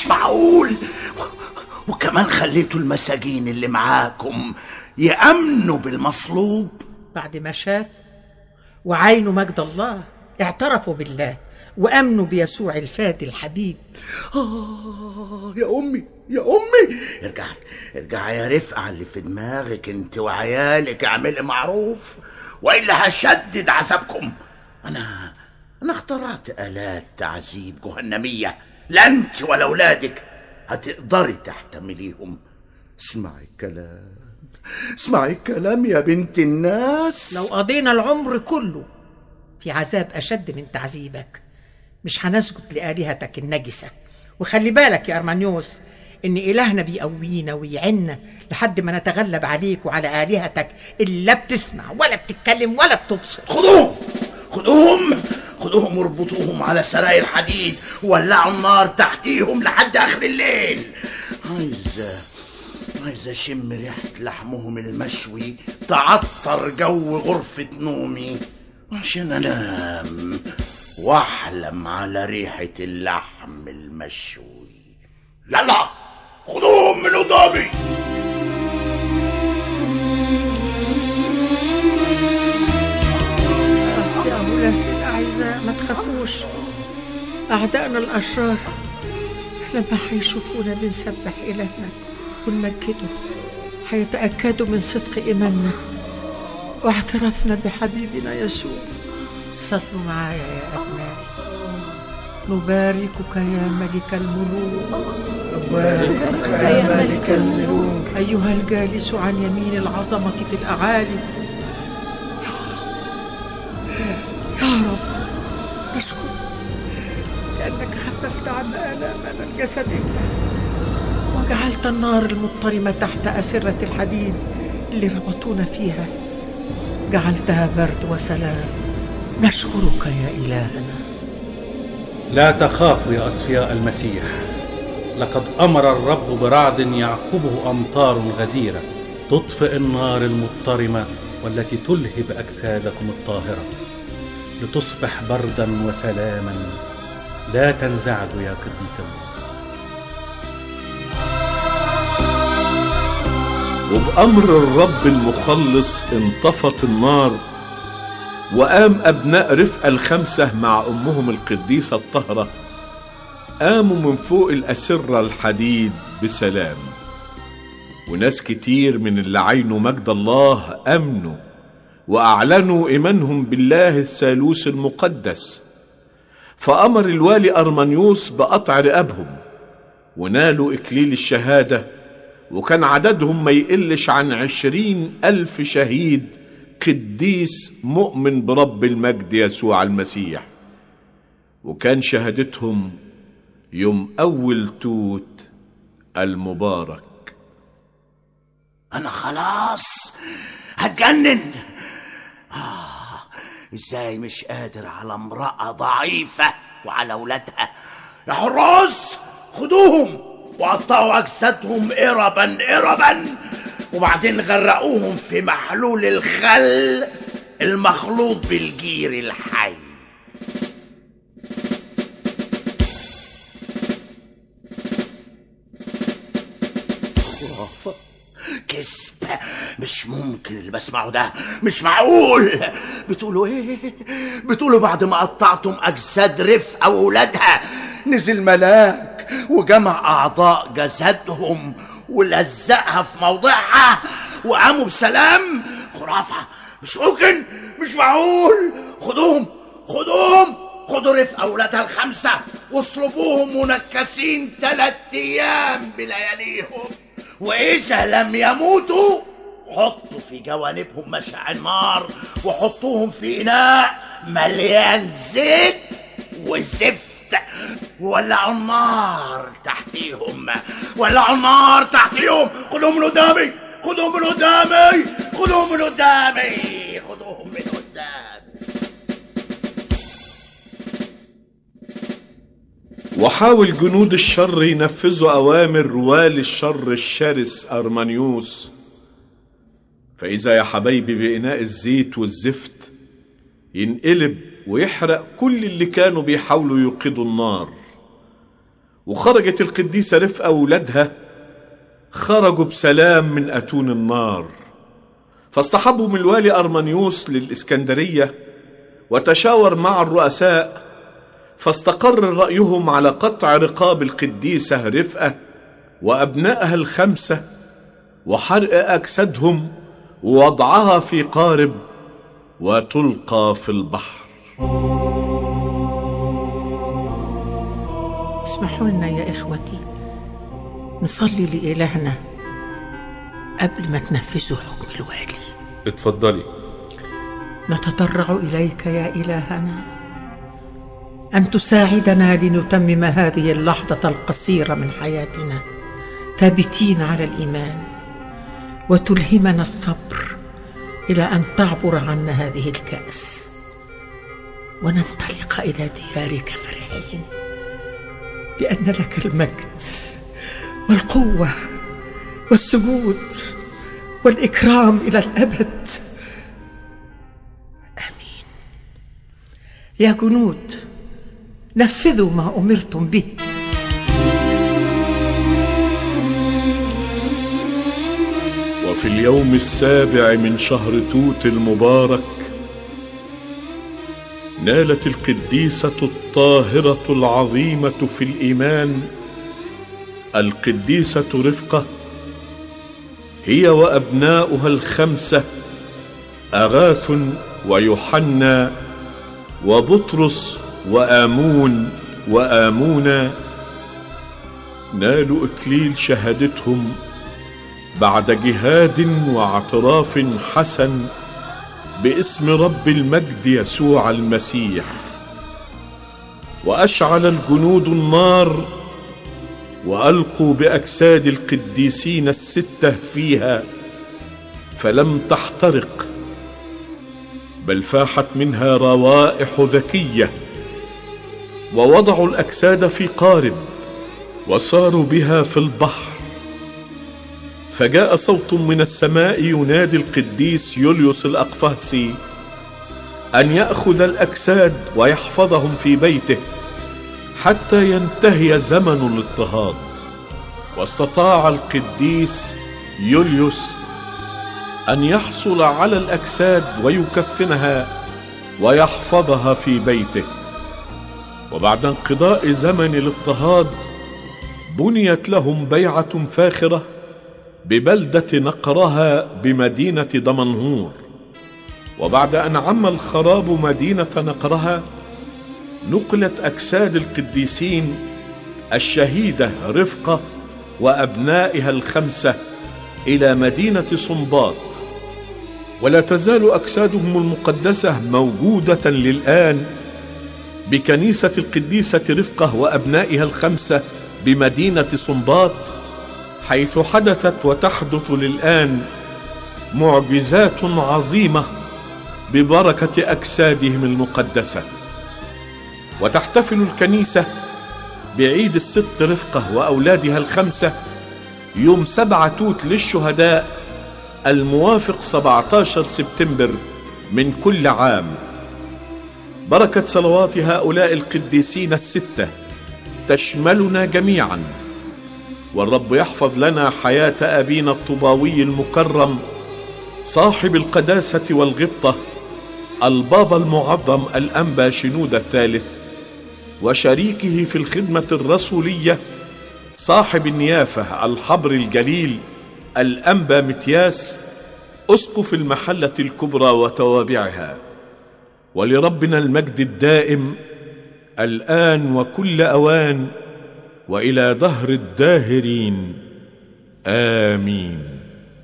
مش معقول وكمان خليتوا المساجين اللي معاكم يأمنوا بالمصلوب بعد ما شافوا وعينوا مجد الله اعترفوا بالله وامنوا بيسوع الفادي الحبيب آه يا أمي يا أمي ارجعي ارجعي يا رفقة اللي في دماغك انت وعيالك اعملي معروف وإلا هشدد عذابكم أنا أنا اخترعت آلات تعذيب جهنمية لا أنت ولا أولادك هتقدري تحتمليهم اسمعي الكلام اسمعي الكلام يا بنت الناس لو قضينا العمر كله في عذاب اشد من تعذيبك مش هنسجد لالهتك النجسه وخلي بالك يا ارمانيوس ان الهنا بيقوينا ويعنا لحد ما نتغلب عليك وعلى الهتك اللي لا بتسمع ولا بتتكلم ولا بتبصر خدوهم خدوهم خدوهم واربطوهم على سراير الحديد وولعوا النار تحتيهم لحد اخر الليل عايزه عايز اشم ريحه لحمهم المشوي تعطر جو غرفه نومي عشان انام واحلم على ريحه اللحم المشوي يلا خدوهم من قدامي يا أولادي الأعزاء ما تخافوش أعدائنا الأشرار لما هيشوفونا بنسبح إلهنا ونمجده هيتأكدوا من صدق إيماننا واعترافنا بحبيبنا يسوع صلوا معايا يا أبنائي نباركك يا ملك الملوك نباركك يا ملك الملوك أيها الجالس عن يمين العظمة في الأعالي يا رب نشكرك لأنك خففت عنا آلامنا الجسدية وجعلت النار المضطرمة تحت أسرة الحديد اللي ربطونا فيها جعلتها برد وسلام نشكرك يا إلهنا لا تخافوا يا أصفياء المسيح لقد أمر الرب برعد يعقبه أمطار غزيرة تطفئ النار المضطرمة والتي تلهب أجسادكم الطاهرة لتصبح بردا وسلاما لا تنزعجوا يا قديسون وبأمر الرب المخلص انطفت النار وقام أبناء رفقة الخمسة مع أمهم القديسة الطاهرة قاموا من فوق الأسرة الحديد بسلام وناس كتير من اللي عينوا مجد الله أمنوا وأعلنوا إيمانهم بالله الثالوث المقدس فأمر الوالي أرمانيوس بقطع رقابهم ونالوا إكليل الشهادة وكان عددهم ما يقلش عن عشرين ألف شهيد قديس مؤمن برب المجد يسوع المسيح وكان شهادتهم يوم أول توت المبارك انا خلاص هتجنن آه ازاي مش قادر على امرأة ضعيفة وعلى اولادها يا حراس خدوهم وقطعوا اجسادهم اربا اربا وبعدين غرقوهم في محلول الخل المخلوط بالجير الحي خرافة كذب مش ممكن اللي بسمعه ده مش معقول بتقولوا ايه بتقولوا بعد ما قطعتم اجساد رفقة واولادها نزل ملاك وجمع اعضاء جسدهم ولزقها في موضعها وقاموا بسلام خرافة مش ممكن مش معقول خدوهم خدوهم خدوا رفقة أولادها الخمسة واصلبوهم منكسين ثلاث أيام بلياليهم وإذا لم يموتوا حطوا في جوانبهم مشاعل نار وحطوهم في إناء مليان زيت وزفت ولعوا النار تحتيهم ولعوا النار تحتيهم خدوهم من قدامي خدوهم من قدامي خدوهم من قدامي خدوهم من قدامي وحاول جنود الشر ينفذوا أوامر والي الشر الشرس أرمانيوس فإذا يا حبايبي بإناء الزيت والزفت ينقلب ويحرق كل اللي كانوا بيحاولوا يوقدوا النار وخرجت القديسة رفقة وولادها خرجوا بسلام من أتون النار فاصطحبوا من الوالي أرمنيوس للإسكندرية وتشاور مع الرؤساء فاستقر رأيهم على قطع رقاب القديسة رفقة وأبنائها الخمسة وحرق أجسادهم ووضعها في قارب وتلقى في البحر اسمحوا لنا يا إخوتي نصلي لإلهنا قبل ما تنفذوا حكم الوالي اتفضلي نتضرع إليك يا إلهنا أن تساعدنا لنتمم هذه اللحظة القصيرة من حياتنا ثابتين على الإيمان وتلهمنا الصبر إلى أن تعبر عنا هذه الكأس وننطلق إلى ديارك فرحين لأن لك المجد والقوة والسجود والإكرام إلى الأبد آمين يا جنود نفذوا ما أمرتم به وفي اليوم السابع من شهر توت المبارك نالت القديسة الطاهرة العظيمة في الإيمان القديسة رفقة هي وأبناؤها الخمسة أغاث ويوحنا وبطرس وآمون وآمونا نالوا إكليل شهادتهم بعد جهاد واعتراف حسن باسم رب المجد يسوع المسيح واشعل الجنود النار والقوا باجساد القديسين السته فيها فلم تحترق بل فاحت منها روائح ذكيه ووضعوا الاجساد في قارب وساروا بها في البحر فجاء صوت من السماء ينادي القديس يوليوس الأقفاسي أن يأخذ الأجساد ويحفظهم في بيته حتى ينتهي زمن الاضطهاد واستطاع القديس يوليوس أن يحصل على الأجساد ويكفنها ويحفظها في بيته وبعد انقضاء زمن الاضطهاد بنيت لهم بيعة فاخرة ببلدة نقرها بمدينة دمنهور وبعد أن عم الخراب مدينة نقرها نقلت أجساد القديسين الشهيدة رفقة وأبنائها الخمسة إلى مدينة صنباط ولا تزال أجسادهم المقدسة موجودة للآن بكنيسة القديسة رفقة وأبنائها الخمسة بمدينة صنباط حيث حدثت وتحدث للآن معجزات عظيمة ببركة أجسادهم المقدسة وتحتفل الكنيسة بعيد الست رفقة وأولادها الخمسة يوم سبعة توت للشهداء الموافق 17 سبتمبر من كل عام بركة صلوات هؤلاء القديسين الستة تشملنا جميعاً والرب يحفظ لنا حياة أبينا الطباوي المكرم صاحب القداسة والغبطة البابا المعظم الأنبا شنود الثالث وشريكه في الخدمة الرسولية صاحب النيافة الحبر الجليل الأنبا متياس أسقف المحلة الكبرى وتوابعها ولربنا المجد الدائم الآن وكل أوان والى دهر الداهرين امين